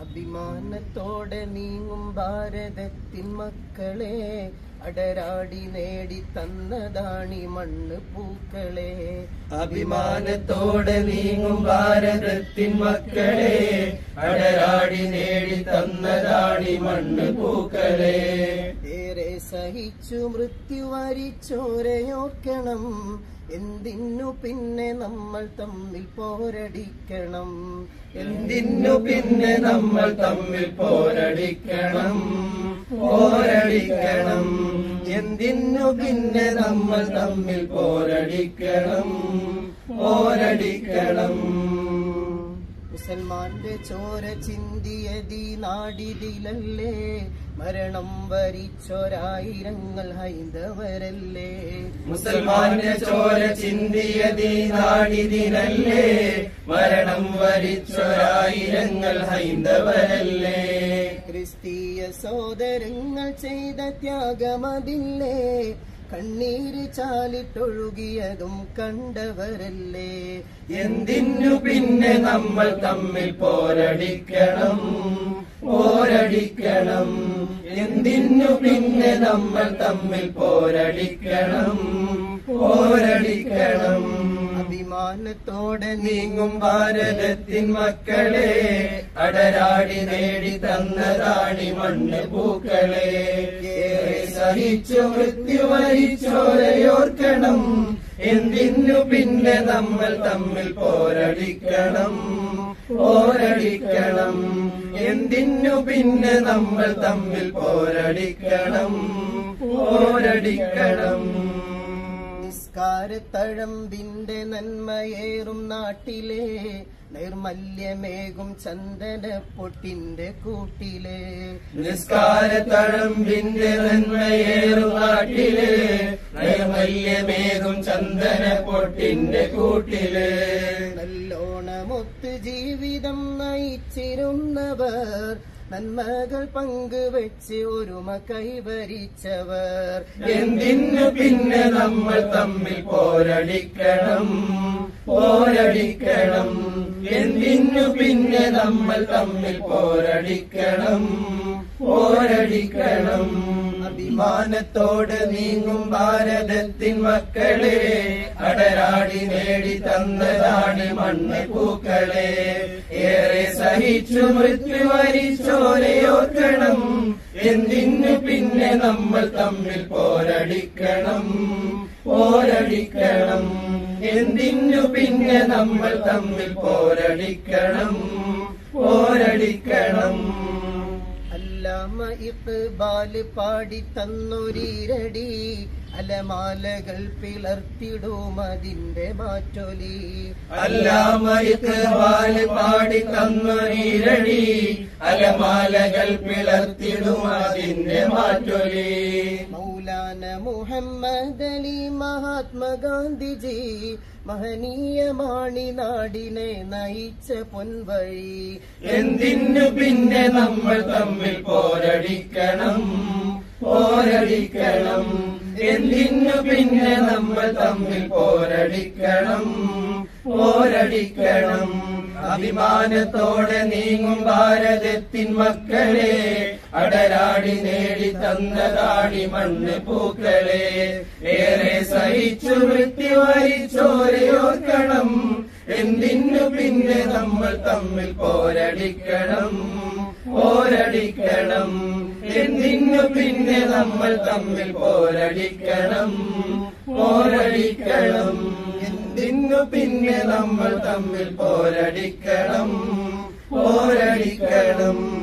അഭിമാനത്തോടെ നീങ്ങും ഭാരതത്തിൻ മക്കളെ അടരാടി നേടി തന്നതാണി മണ്ണ് പൂക്കളെ അഭിമാനത്തോടെ നീങ്ങും ഭാരതത്തിൻ മക്കളെ അടരാടി നേടി തന്നതാണി മണ്ണ് പൂക്കളെ ഏറെ സഹിച്ചു മൃത്യു വരിച്ചോരയോർക്കണം എന്തിനു പിന്നെ നമ്മൾ തമ്മിൽ പോരടിക്കണം എന്തിനു പിന്നെ നമ്മൾ തമ്മിൽ പോരടിക്കണം പോരടിക്കണം എന്തിനു പിന്നെ നമ്മൾ തമ്മിൽ പോരടിക്കണം പോരടിക്കണം മുസൽമാന്റെ ചോര ചിന്തിയതി നാടിതിലല്ലേ മരണം വരിച്ചൊരായിരങ്ങൾ ഹൈന്ദവരല്ലേ മുസൽമാന്റെ ചോര ചിന്തിയതി നാടിതിനല്ലേ മരണം വരിച്ചൊരായിരങ്ങൾ ഹൈന്ദവരല്ലേ ക്രിസ്തീയ സോദരങ്ങൾ ചെയ്ത ത്യാഗമതില്ലേ കണ്ണീര് ചാലിട്ടൊഴുകിയതും കണ്ടവരല്ലേ എന്തിനു പിന്നെ നമ്മൾ തമ്മിൽ പോരടിക്കണം പോരടിക്കണം എന്തിനു പിന്നെ നമ്മൾ തമ്മിൽ പോരടിക്കണം പോരടിക്കണം അഭിമാനത്തോടെ നീങ്ങും ഭാരതത്തിൻ മക്കളെ അടരാടി നേടി തന്നതാണി മണ്ണ് പൂക്കളെ ഏറെ സഹിച്ചു മൃത്യു വരിച്ചോരയോർക്കണം എന്തിനു പിന്നെ നമ്മൾ തമ്മിൽ പോരടിക്കണം പോരടിക്കണം എന്തിനു പിന്നെ നമ്മൾ തമ്മിൽ പോരടിക്കണം പോരടിക്കണം നിസ്കാരത്തഴമ്പിന്റെ നന്മയേറും നാട്ടിലെ നൈർമല്യമേകും ചന്ദന പൊട്ടിന്റെ കൂട്ടിലെ നിസ്കാരത്തഴമ്പിന്റെ നന്മയേറും നാട്ടില് നൈർമല്യമേകും ചന്ദന പൊട്ടിന്റെ കൂട്ടില് നല്ലോണമൊത്ത് ജീവിതം നയിച്ചിരുന്നവർ നന്മകൾ പങ്കുവെച്ച് ഒരുമ കൈവരിച്ചവർ എന്തിനു പിന്നെ നമ്മൾ തമ്മിൽ പോരടിക്കണം പോരടിക്കണം എന്തിനു പിന്നെ നമ്മൾ തമ്മിൽ പോരടിക്കണം പോരടിക്കണം അഭിമാനത്തോടെ നീങ്ങും ഭാരതത്തിൻ മക്കളെ അടരാടി നേടി തന്നതാണ് മണ്ണ് പൂക്കളെ ഏറെ സഹിച്ചു മൃത്യു വരിച്ചോരയോർക്കണം എന്തിനു പിന്നെ നമ്മൾ തമ്മിൽ പോരടിക്കണം പോരടിക്കണം എന്തിനു പിന്നെ നമ്മൾ തമ്മിൽ പോരടിക്കണം പോരടിക്കണം അല്ലാമ ഇഖ്ബാല് പാടി തന്നൊരീരടി അലമാലകൾ പിളർത്തിടും അതിന്റെ മാറ്റൊലി അല്ലാമയ്ക്ക് പാല് പാടി തന്നൊരീരടി അലമാലകൾ പിളർത്തിടും അതിന്റെ മാറ്റൊലി മൗലാന മുഹമ്മദ് അലി മഹാത്മാഗാന്ധിജി മഹനീയമാണി നാടിനെ നയിച്ച പൊൻവഴി എന്തിനു പിന്നെ നമ്മൾ തമ്മിൽ പോരടിക്കണം പോരടിക്കണം എന്തിനു പിന്നെ നമ്മൾ തമ്മിൽ പോരടിക്കണം പോരടിക്കണം അഭിമാനത്തോടെ നീങ്ങും ഭാരതത്തിൻ മക്കളെ അടരാടി നേടി തന്നതാടി മണ്ണ് പൂക്കളെ ഏറെ സഹിച്ചു വൃത്തി വരിച്ചോരയോർക്കണം എന്തിനു പിന്നെ നമ്മൾ തമ്മിൽ പോരടിക്കണം പോരടിക്കണം എന്തിനു പിന്നെ നമ്മൾ തമ്മിൽ പോരടിക്കണം പോരടിക്കണം എന്തിനു പിന്നെ നമ്മൾ തമ്മിൽ പോരടിക്കണം പോരടിക്കണം